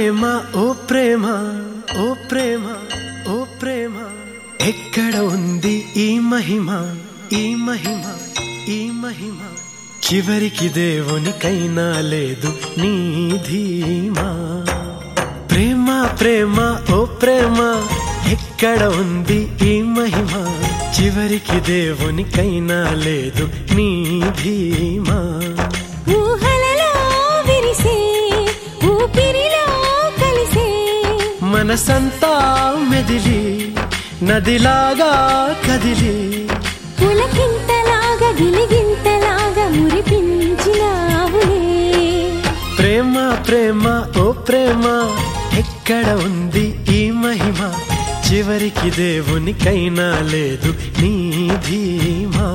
ప్రేమ ఓ ప్రేమ ఓ ప్రేమ ఓ ప్రేమ ఎక్కడ ఉంది ఈ మహిమ ఈ మహిమ ఈ మహిమ చివరికి దేవునికైనా లేదు నీ ధీమా ప్రేమ ప్రేమ ఓ ప్రేమ ఎక్కడ ఉంది ఈ మహిమ చివరికి దేవునికైనా లేదు నీ ధీమా ఊహలలో విరిసే ఊపిరిలో కలిసే మనసంతా మెదిలి నదిలాగా కదిలి పులకింతలాగా గిలిగింతలాగా మురిపించినావులే ప్రేమ ప్రేమ ఓ ప్రేమ ఎక్కడ ఉంది ఈ మహిమ చివరికి దేవునికైనా లేదు నీ ధీమా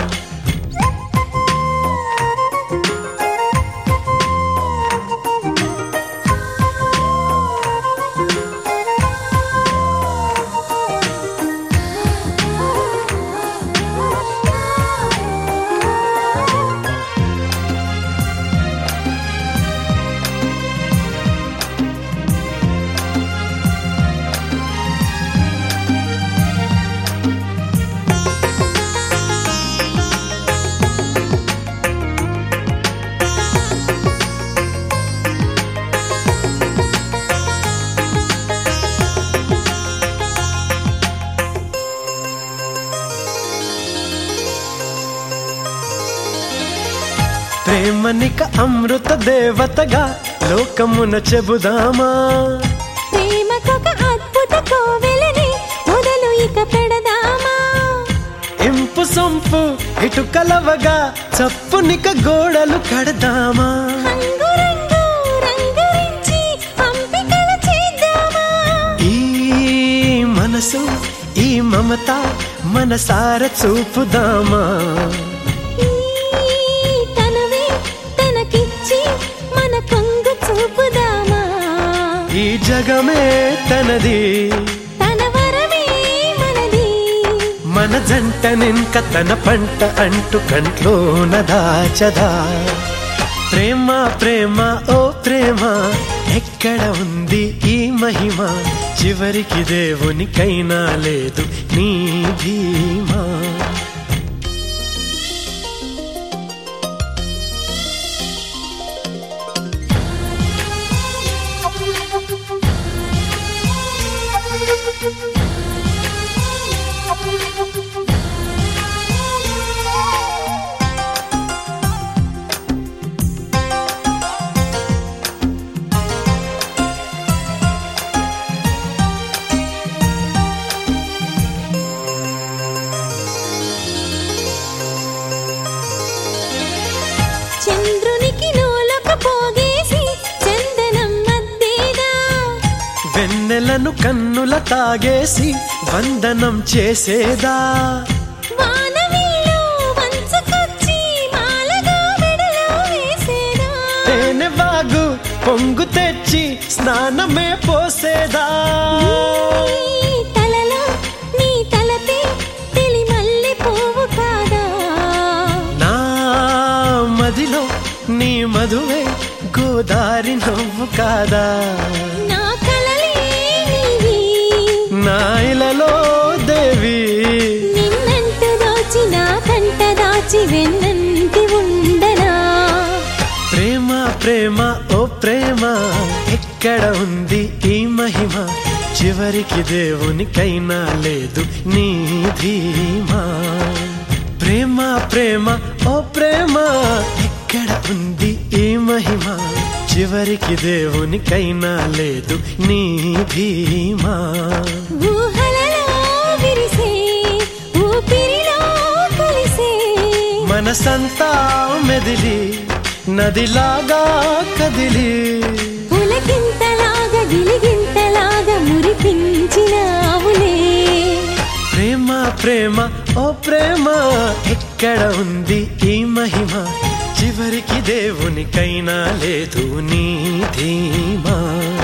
ప్రేమనిక అమృత దేవతగా లోకమున చెబుదామా ప్రేమకొక అద్భుత కోవెలని మొదలు ఇక పెడదామా ఇంపు సొంపు ఇటు కలవగా చప్పునిక గోడలు కడదామా రంగు రంగు రంగురించి పంపికల చేద్దామా ఈ మనసు ఈ మమత మనసార చూపుదామా ఈ తనవే తనకిచ్చి మన కొంగు చూపుదామా ఈ జగమే తనది తన వరమే మనది మన జంట నింక తన పంట అంటూ కంట్లోన దాచదా ప్రేమ ప్రేమ ఓ ప్రేమ ఎక్కడ ఉంది ఈ మహిమ చివరికి దేవునికైనా లేదు నీ ధీమా చంద్రునికి నూలొక పోగేసి చందనం మద్దేగా వెన్నెలను కన్నుల తాగేసి వందనం చేసేదా వానవిల్లు వంచుకొచ్చి మాలగా మెడలో వేసేదా తేనె వాగు పొంగు తెచ్చి స్నానమే పోసేదా నీ తలలో నీ తలపే తెలి మల్లె పువ్వు కాదా నా మదిలో నీ మధువే గోదారి నవ్వు కాదా నా కలలే నీవి నా ఇలలో దేవి నిన్నంటూ దోచి నా కంట దాచి వెన్నంటి ఉండనా ప్రేమ ప్రేమ ఓ ప్రేమ ఎక్కడ ఉంది ఈ మహిమ చివరికి దేవునికైనా లేదు నీ ధీమా ప్రేమ ప్రేమ ఓ ప్రేమ ఎక్కడ ఉంది ఈ మహిమ చివరికి దేవునికైనా లేదు నీ ధీమా ఊహలలో విరిసే ఊపిరిలో కలిసే మనసంతా మెదిలి నదిలాగా కదిలి పులకింతలాగా గిలిగింతలాగా మురిపించినావులే ప్రేమ ప్రేమ ఓ ప్రేమ ఎక్కడ ఉంది ఈ మహిమ చివరికి దేవునికైనా లేదు నీ ధీమా